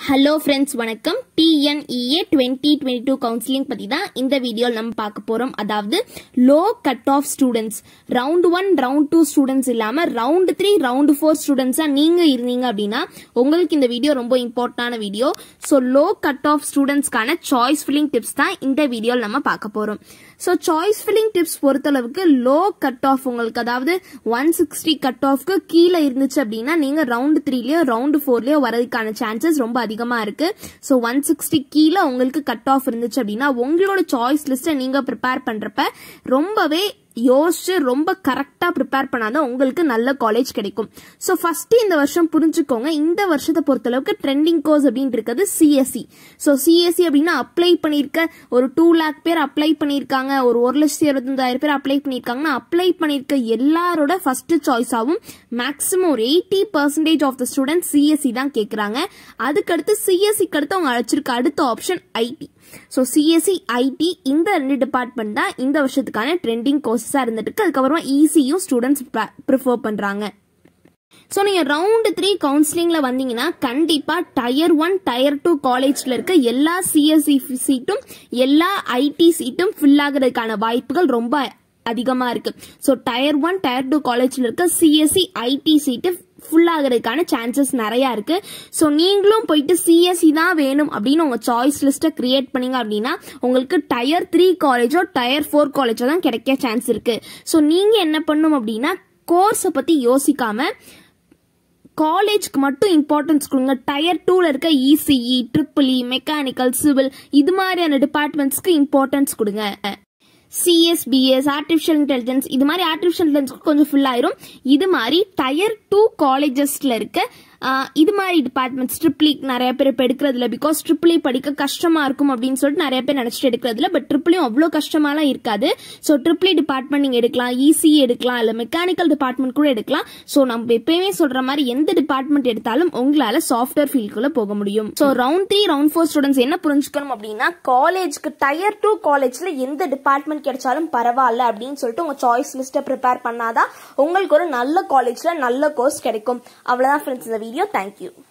hello friends வணக்கம் TNEA twenty twenty two counselling பற்றி தான் இந்த வீடியோவில் நம்ம பார்க்க போகிறோம் அதாவது low cut off students round one round two students இல்லாமல் ரவுண்ட் த்ரீ ரவுண்ட் ஃபோர் ஸ்டூடெண்ட்ஸாக நீங்கள் இருந்தீங்க அப்படின்னா உங்களுக்கு இந்த வீடியோ ரொம்ப இம்பார்ட்டண்டான video so low cut off ஸ்டூடெண்ட்ஸ்க்கான சாய்ஸ் ஃபில்லிங் டிப்ஸ் தான் இந்த வீடியோவில் நம்ம பார்க்க போகிறோம் ஸோ சாய்ஸ் ஃபில்லிங் டிப்ஸ் பொறுத்தளவுக்கு லோ கட் ஆஃப் உங்களுக்கு அதாவது ஒன் சிக்ஸ்டி கட் ஆஃப்க்கு கீழே இருந்துச்சு அப்படின்னா நீங்கள் ரவுண்ட் த்ரீலயோ ரவுண்ட் ஃபோர்லயோ வரதுக்கான சான்சஸ் ரொம்ப அதிகமாக இருக்கு ஸோ ஒன் சிக்ஸ்டி கீழே உங்களுக்கு கட் ஆஃப் இருந்துச்சு அப்படின்னா உங்களோட சாய்ஸ் லிஸ்ட்டை நீங்கள் ப்ரிப்பேர் பண்ணுறப்ப ரொம்பவே யோசிச்சு ரொம்ப கரெக்டாக ப்ரிப்பேர் பண்ணாதான் உங்களுக்கு நல்ல காலேஜ் கிடைக்கும் ஸோ ஃபர்ஸ்ட் இந்த வருஷம் புரிஞ்சுக்கோங்க இந்த வருஷத்தை பொறுத்தளவுக்கு ட்ரெண்டிங் கோர்ஸ் அப்படின்னு இருக்கிறது சிஎஸ்சி ஸோ சிஎஸ்சி அப்படின்னா அப்ளை பண்ணியிருக்க ஒரு டூ லேக் பேர் அப்ளை பண்ணியிருக்காங்க ஒரு ஒரு லட்சத்தி இருபத்தஞ்சாயிரம் பேர் அப்ளை பண்ணியிருக்காங்கன்னா அப்ளை பண்ணியிருக்க எல்லாரோட ஃபர்ஸ்ட் சாய்ஸாகவும் மேக்ஸிமம் ஒரு eighty percentage of the student CSE தான் கேட்குறாங்க அதுக்கடுத்து சிஎஸ்சிக்கு அடுத்து அவங்க அழைச்சிருக்க அடுத்த option IT so CSE IT இந்த ரெண்டு டிபார்ட்மெண்ட் தான் இந்த வருஷத்துக்கான ட்ரெண்டிங் கோர்ஸஸாக இருந்துட்டு இருக்கு அதுக்கப்புறமா ஈஸியும் ஸ்டூடெண்ட்ஸ் ப்ரிஃபர் பண்ணுறாங்க ஸோ நீங்கள் ரவுண்டு த்ரீ கவுன்சிலிங்கில் வந்தீங்கன்னா கண்டிப்பாக டயர் ஒன் டயர் டூ காலேஜில் இருக்க எல்லா சிஎஸ்சி சீட்டும் எல்லா ஐடி சீட்டும் ஃபில் ஆகுறதுக்கான வாய்ப்புகள் ரொம்ப அதிகமாக இருக்கு so tier one tier two காலேஜில் இருக்க சிஎஸ்சி ஐடி சீட்டு ஃபுல் ஆகிறதுக்கான சான்சஸ் நிறையா இருக்கு ஸோ நீங்களும் போயிட்டு சிஎஸ்சி தான் வேணும் அப்படின்னு உங்கள் சாய்ஸ் லிஸ்ட்டை கிரியேட் பண்ணீங்க அப்படின்னா உங்களுக்கு டயர் த்ரீ காலேஜோ டயர் ஃபோர் காலேஜோ தான் கிடைக்க சான்ஸ் இருக்கு ஸோ நீங்கள் என்ன பண்ணும் அப்படின்னா கோர்ஸை பற்றி யோசிக்காம காலேஜ்க்கு மட்டும் இம்பார்ட்டன்ஸ் கொடுங்க டயர் டூவில் இருக்க ECE triple E mechanical civil இது மாதிரியான டிபார்ட்மெண்ட்ஸ்க்கு இம்பார்ட்டன்ஸ் கொடுங்க சிஎஸ்பிஎஸ் ஆர்டிஃபிஷியல் இன்டெலிஜென்ஸ் இது மாதிரி ஆர்டிஃபிஷியல் இன்டெலிஜென்ஸ் கொஞ்சம் ஃபுல் ஆயிரும் இது மாதிரி டயர் டூ காலேஜஸ்ல இருக்க இது மாதிரி டிபார்ட்மெண்ட்ஸ் ட்ரிப்ளி நிறைய பேர் இப்போ எடுக்கிறதுல பிகாஸ் ட்ரிப்ளி படிக்க கஷ்டமா இருக்கும் அப்படின்னு சொல்லிட்டு நிறைய பேர் நினச்சிட்டு எடுக்கிறதுல பட் ட்ரிப்ளியும் அவ்வளோ கஷ்டமாலாம் இருக்காது ஸோ ட்ரிப்ளி டிபார்ட்மெண்ட் நீங்கள் எடுக்கலாம் இசி எடுக்கலாம் இல்லை மெக்கானிக்கல் டிபார்ட்மெண்ட் கூட எடுக்கலாம் ஸோ நம்ம எப்பயுமே சொல்ற மாதிரி எந்த டிபார்ட்மெண்ட் எடுத்தாலும் உங்களால் சாஃப்ட்வேர் ஃபீல்டுக்குள்ள போக முடியும் so round three round four students என்ன புரிஞ்சுக்கணும் அப்படின்னா காலேஜ்க்கு டயர் டூ காலேஜ்ல எந்த டிபார்ட்மெண்ட் கிடைச்சாலும் பரவாயில்ல அப்படின்னு சொல்லிட்டு உங்க சாய்ஸ் லிஸ்ட்டை ப்ரிப்பேர் பண்ணாதான் உங்களுக்கு ஒரு நல்ல காலேஜ்ல நல்ல கோர்ஸ் கிடைக்கும் அவ்வளோதான் ஃப்ரெண்ட்ஸ் இந்த வீடியோ தேங்க்யூ